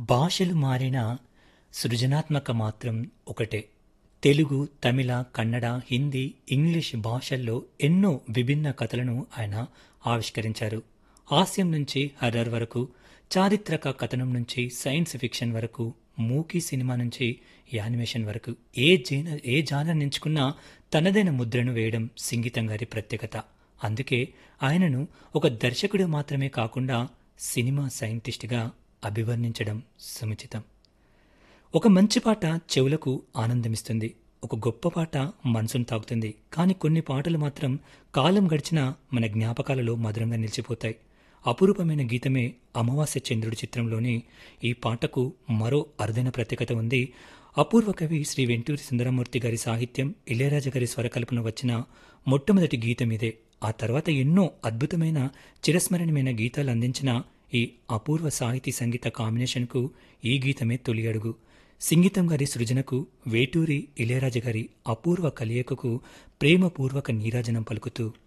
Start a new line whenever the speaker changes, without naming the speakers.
భాషలు మారినా సృజనాత్మక మాత్రం ఒకటే తెలుగు తమిళ కన్నడ హిందీ ఇంగ్లీష్ భాషల్లో ఎన్నో విభిన్న కథలను ఆయన ఆవిష్కరించారు హాస్యం నుంచి హర్రర్ వరకు చారిత్రక కథనం నుంచి సైన్స్ ఫిక్షన్ వరకు మూకీ సినిమా నుంచి యానిమేషన్ వరకు ఏ జైన ఏ జానర్ ఎంచుకున్నా తనదైన ముద్రను వేయడం సింగీతం గారి ప్రత్యేకత అందుకే ఆయనను ఒక దర్శకుడు మాత్రమే కాకుండా సినిమా సైంటిస్ట్గా అభివర్ణించడం సముచితం ఒక మంచి పాట చెవులకు ఆనందమిస్తుంది ఒక గొప్ప పాట మనసును తాకుతుంది కానీ కొన్ని పాటలు మాత్రం కాలం గడిచినా మన జ్ఞాపకాలలో మధురంగా నిలిచిపోతాయి అపురూపమైన గీతమే అమావాస్య చంద్రుడి చిత్రంలోని ఈ పాటకు మరో అరుదైన ప్రత్యేకత ఉంది అపూర్వ కవి శ్రీ వెంటూరి సుందరమూర్తి గారి సాహిత్యం ఇళయరాజా గారి స్వరకల్పన వచ్చిన మొట్టమొదటి గీతం ఇదే ఆ తర్వాత ఎన్నో అద్భుతమైన చిరస్మరణమైన గీతాలు అందించిన ఈ అపూర్వ సాహితీ సంగీత కాంబినేషన్కు ఈ గీతమే తొలి అడుగు సింగీతం గారి సృజనకు వేటూరి ఇళయరాజా గారి అపూర్వ కలియకకు ప్రేమపూర్వక నీరాజనం పలుకుతూ